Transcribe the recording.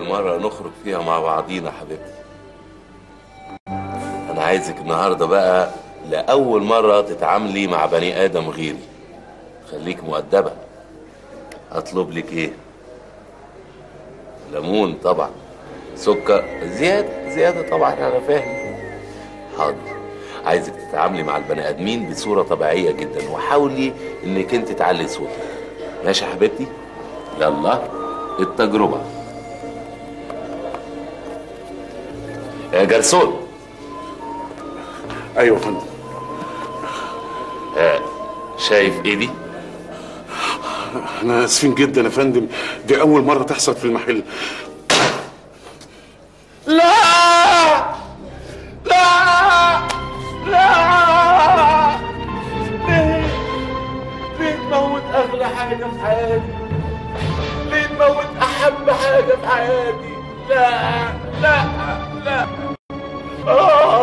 مرة نخرج فيها مع بعضينا حبيبتي أنا عايزك النهاردة بقى لأول مرة تتعاملي مع بني آدم غيري خليك مؤدبة أطلب لك إيه؟ ليمون طبعا سكر زيادة زيادة طبعا أنا فاهم حاضر عايزك تتعاملي مع البني آدمين بصورة طبيعية جدا وحاولي إنك أنت تعلي صوتك ماشي يا حبيبتي؟ يلا التجربة يا جرسون ايوه يا فندم آه، شايف ايدي؟ احنا اسفين جدا يا فندم دي اول مره تحصل في المحل لا لا لا ليه ليه تموت اغلى حاجه في حياتي ليه تموت احب حاجه في حياتي لا لا لا آه